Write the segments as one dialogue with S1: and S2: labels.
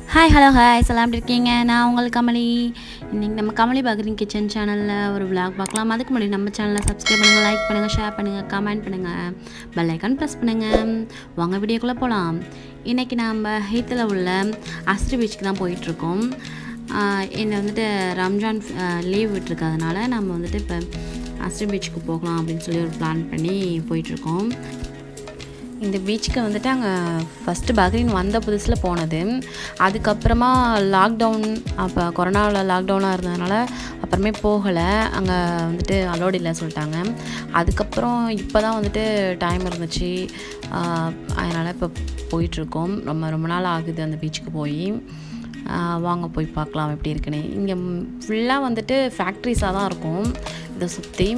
S1: hi hello hi எல்லாம் எப்படி இருக்கீங்க நான் உங்கள் கமலி இன்றைக்கி நம்ம கமலி பக்ரீன் கிச்சன் சேனலில் ஒரு vlog பார்க்கலாம் அதுக்கு முன்னாடி நம்ம சேனலை சப்ஸ்கிரைப் பண்ணுங்கள் லைக் பண்ணுங்கள் ஷேர் பண்ணுங்கள் கமெண்ட் பண்ணுங்கள் பெல் ஐக்கான் ப்ரெஸ் பண்ணுங்கள் வாங்க வீடியோக்குள்ளே போகலாம் இன்றைக்கி நம்ம ஹீத்தில் உள்ள அஸ்ரி பீச்சுக்கு தான் போயிட்டுருக்கோம் என்னை வந்துட்டு ரம்ஜான் லீவ் விட்டுருக்கறதுனால நம்ம வந்துட்டு இப்போ அஸ்ரி பீச்சுக்கு போகலாம் அப்படின்னு சொல்லி ஒரு பிளான் பண்ணி போயிட்டுருக்கோம் இந்த பீச்சுக்கு வந்துட்டு அங்கே ஃபஸ்ட்டு பக்ரீன் வந்த புதுசில் போனது அதுக்கப்புறமா லாக்டவுன் அப்போ கொரோனாவில் லாக்டவுனாக இருந்ததுனால அப்புறமே போகலை அங்கே வந்துட்டு அலோடு இல்லை சொல்லிட்டாங்க அதுக்கப்புறம் இப்போ தான் வந்துட்டு டைம் இருந்துச்சு அதனால் இப்போ போயிட்டுருக்கோம் ரொம்ப ரொம்ப நாள் ஆகுது அந்த பீச்சுக்கு போய் வாங்க போய் பார்க்கலாம் எப்படி இருக்குன்னு இங்கே ஃபுல்லாக வந்துட்டு ஃபேக்ட்ரிஸாக தான் இருக்கும் இதை சுற்றி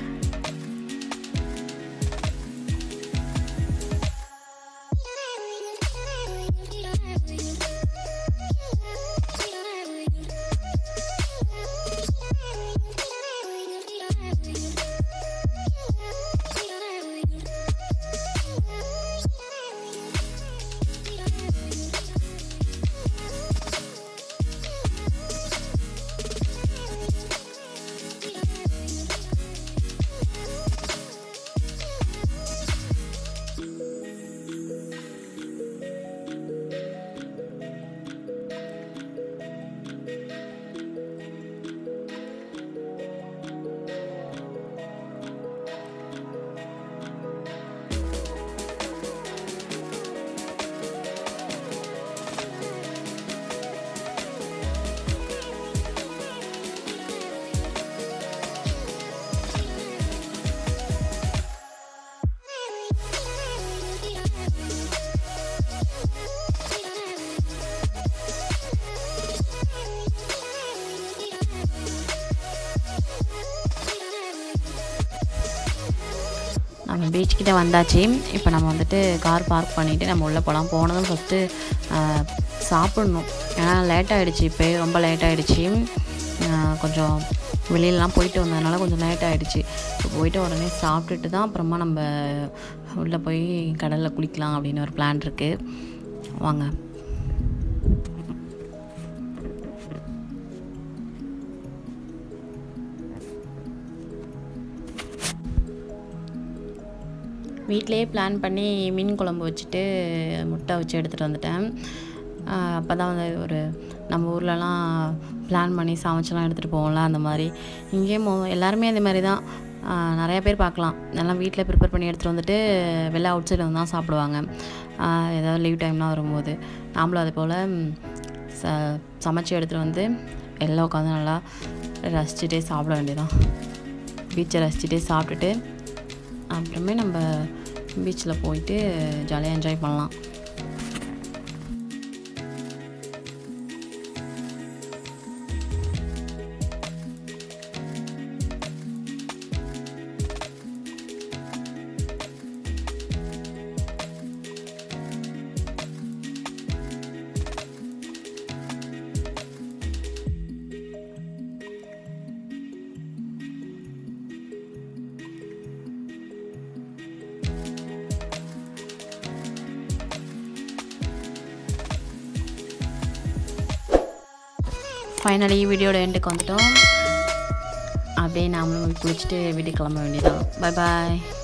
S1: நம்ம பீச்சுக்கிட்ட வந்தாச்சு இப்போ நம்ம வந்துட்டு கார் பார்க் பண்ணிவிட்டு நம்ம உள்ளே போகலாம் போனதும் ஃபஸ்ட்டு சாப்பிட்ணும் ஏன்னா லேட் ஆகிடுச்சு இப்போ ரொம்ப லேட் ஆகிடுச்சு கொஞ்சம் வெளியிலலாம் போயிட்டு வந்ததுனால கொஞ்சம் லேட் ஆகிடுச்சு இப்போ போயிட்டு உடனே சாப்பிட்டுட்டு தான் அப்புறமா நம்ம உள்ளே போய் கடலில் குளிக்கலாம் அப்படின்னு ஒரு பிளான் இருக்குது வாங்க வீட்டிலேயே பிளான் பண்ணி மீன் குழம்பு வச்சுட்டு முட்டை வச்சு எடுத்துகிட்டு வந்துட்டேன் அப்போ தான் வந்து ஒரு நம்ம ஊர்லலாம் பிளான் பண்ணி சமைச்செல்லாம் எடுத்துகிட்டு போவோம்ல அந்த மாதிரி இங்கேயும் மோ எல்லாருமே அந்த மாதிரி தான் நிறையா பேர் பார்க்கலாம் எல்லாம் வீட்டில் ப்ரிப்பேர் பண்ணி எடுத்துகிட்டு வந்துட்டு வெளில அவுட் சைடு வந்து தான் சாப்பிடுவாங்க ஏதாவது லீவ் டைம்லாம் வரும்போது நாமளும் அதே போல் ச சமைச்சு எடுத்துகிட்டு வந்து எல்லாம் உட்காந்து நல்லா ரசிச்சுட்டே சாப்பிட வேண்டியதான் பீச்சை ரசிச்சுட்டே சாப்பிட்டுட்டு அப்புறமே நம்ம பீச்சில் போயிட்டு ஜாலியாக என்ஜாய் பண்ணலாம் ஃபைனலி வீடியோட எண்டுக்கு வந்துட்டோம் அப்படியே நாமளும் குளிச்சுட்டு வீட்டுக்கு கிளம்ப வேண்டியதான் பாய் பாய்